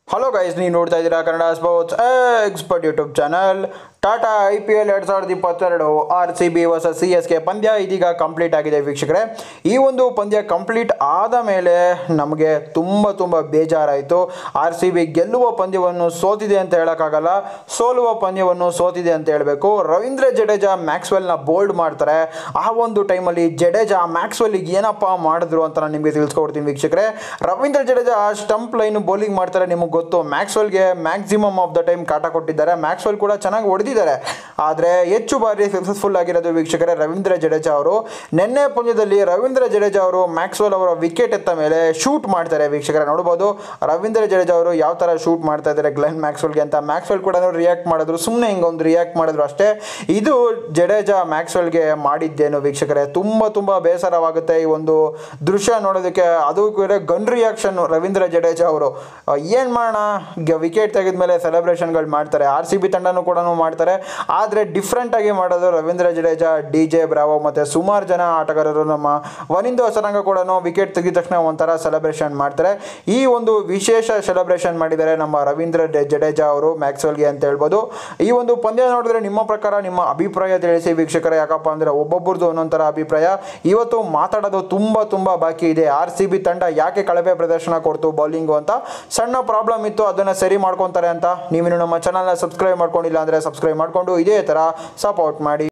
hello guys ನೀವು ನೋಡ್ತಾ ಇದ್ದೀರಾ Kannada sports expert YouTube channel Tata I P L ಎರಡು ಸಾವಿರದ ಇಪ್ಪತ್ತೆರಡು R C B versus C S K ಪಂದ್ಯ ಇದೀಗ ಕಂಪ್ಲೀಟ್ ಆಗಿದೆ ವೀಕ್ಷಕರೇ ಈ ಒಂದು ಪಂದ್ಯ ಕಂಪ್ಲೀಟ್ ಆದ ಮೇಲೆ ನಮಗೆ ತುಂಬ ತುಂಬ ಬೇಜಾರಾಯಿತು ಆರ್ ಸಿ ಬಿ ಗೆಲ್ಲುವ ಪಂದ್ಯವನ್ನು ಸೋತಿದೆ ಅಂತ ಹೇಳೋಕ್ಕಾಗಲ್ಲ ಸೋಲುವ ಪಂದ್ಯವನ್ನು ಸೋತಿದೆ ಅಂತ ಹೇಳಬೇಕು ರವೀಂದ್ರ ಜಡೇಜಾ ಮ್ಯಾಕ್ಸ್ವೆಲ್ನ ಬೋಲ್ಡ್ ಮಾಡ್ತಾರೆ ಆ ಒಂದು ಟೈಮಲ್ಲಿ ಜಡೇಜಾ ಮ್ಯಾಕ್ಸ್ವೆಲ್ಗೆ ಏನಪ್ಪ ಮಾಡಿದ್ರು ಅಂತ ನಾನು ನಿಮಗೆ ತಿಳಿಸ್ಕೊಡ್ತೀನಿ ವೀಕ್ಷಕರೇ Ravindra Jadeja stump line bowling ಮಾಡ್ತಾರೆ ನಿಮಗೆ ಗೊತ್ತು ಮ್ಯಾಕ್ಸ್ವೆಲ್ಗೆ ಮ್ಯಾಕ್ಸಿಮಮ್ ಆಫ್ ದ ಟೈಮ್ ಕಾಟ ಕೊಟ್ಟಿದ್ದಾರೆ ಮ್ಯಾಕ್ಸ್ವೆಲ್ ಕೂಡ ಚೆನ್ನಾಗಿ ಹೊಡೆದಿದ್ದಾರೆ ಆದರೆ ಹೆಚ್ಚು ಬಾರಿ ಸಕ್ಸಸ್ಫುಲ್ ಆಗಿರೋದು ವೀಕ್ಷಕರೇ ರವೀಂದ್ರ ಜಡೇಜಾ ಅವರು ನಿನ್ನೆ ಪಂದ್ಯದಲ್ಲಿ ರವೀಂದ್ರ ಜಡೇಜಾ ಅವರು ಮ್ಯಾಕ್ಸ್ವೆಲ್ ಅವರ ವಿಕೆಟ್ ಎತ್ತ ಮೇಲೆ ಶೂಟ್ ಮಾಡ್ತಾರೆ ವೀಕ್ಷಕರೇ ನೋಡ್ಬೋದು ರವೀಂದ್ರ ಜಡೇಜಾ ಅವರು ಯಾವ ಥರ ಶೂಟ್ ಮಾಡ್ತಾ ಇದ್ದಾರೆ ಗ್ಲೆನ್ ಮ್ಯಾಕ್ಸ್ವೆಲ್ಗೆ ಅಂತ ಮ್ಯಾಕ್ಸ್ವೆಲ್ ಕೂಡ ರಿಯಾಕ್ಟ್ ಮಾಡಿದ್ರು ಸುಮ್ಮನೆ ಹಿಂಗೆ ಒಂದು ರಿಯಾಕ್ಟ್ ಮಾಡಿದ್ರು ಅಷ್ಟೇ ಇದು ಜಡೇಜಾ ಮ್ಯಾಕ್ಸ್ವೆಲ್ಗೆ ಮಾಡಿದ್ದೇನು ವೀಕ್ಷಕರೇ ತುಂಬ ತುಂಬ ಬೇಸರವಾಗುತ್ತೆ ಈ ಒಂದು ದೃಶ್ಯ ನೋಡೋದಕ್ಕೆ ಅದು ಕೂಡ ಗನ್ ರಿಯಾಕ್ಷನ್ ರವೀಂದ್ರ ಜಡೇಜಾ ಅವರು ಏನು ಮಾಡೋಣ ವಿಕೆಟ್ ತೆಗೆದ ಮೇಲೆ ಸೆಲೆಬ್ರೇಷನ್ಗಳು ಮಾಡ್ತಾರೆ ಆರ್ ಸಿ ಬಿ ತಂಡನೂ ಕೂಡ ಮಾಡ್ತಾರೆ ಆದರೆ ಡಿಫ್ರೆಂಟಾಗಿ ಮಾಡೋದು Ravindra Jadeja D J Bravo ಮತ್ತು ಸುಮಾರು ಜನ ಆಟಗಾರರು ನಮ್ಮ ವನಿಂದ ಹೊಸರಂಗ ಕೂಡ ವಿಕೆಟ್ ತೆಗೆದ ತಕ್ಷಣ ಒಂಥರ ಸೆಲೆಬ್ರೇಷನ್ ಮಾಡ್ತಾರೆ ಈ ಒಂದು ವಿಶೇಷ ಸೆಲೆಬ್ರೇಷನ್ ಮಾಡಿದ್ದಾರೆ ನಮ್ಮ ರವೀಂದ್ರ ಡೆ- ಜಡೇಜಾ ಅವರು ಮ್ಯಾಕ್ಸ್ವೆಲ್ಗೆ ಅಂತ ಹೇಳ್ಬೋದು ಈ ಒಂದು ಪಂದ್ಯ ನೋಡಿದ್ರೆ ನಿಮ್ಮ ಪ್ರಕಾರ ನಿಮ್ಮ ಅಭಿಪ್ರಾಯ ತಿಳಿಸಿ ವೀಕ್ಷಕರೇ ಯಾಕಪ್ಪ ಅಂದರೆ ಒಬ್ಬೊಬ್ಬರದ್ದು ಒಂದೊಂದು ಥರ ಅಭಿಪ್ರಾಯ ಇವತ್ತು ಮಾತಾಡೋದು ತುಂಬ ತುಂಬ ಬಾಕಿ ಇದೆ ಆರ್ ಸಿ ಬಿ ತಂಡ ಯಾಕೆ ಕಳಪೆ ಪ್ರದರ್ಶನ ಕೊಡ್ತು ಬೌಲಿಂಗು ಅಂತ ಸಣ್ಣ ಪ್ರಾಬ್ಲಮ್ ಇತ್ತು ಅದನ್ನು ಸರಿ ಮಾಡ್ಕೊತಾರೆ ಅಂತ ನೀವಿನ್ನು ನಮ್ಮ ಚಾನಲ್ನ ಸಬ್ಸ್ಕ್ರೈಬ್ ಮಾಡ್ಕೊಂಡಿಲ್ಲ ಅಂದರೆ ಸಬ್ಸ್ಕ್ರೈಬ್ ಮಾಡಿಕೊಂಡು ಇದೇ ಥರ ಸಪೋರ್ಟ್ ಮಾಡಿ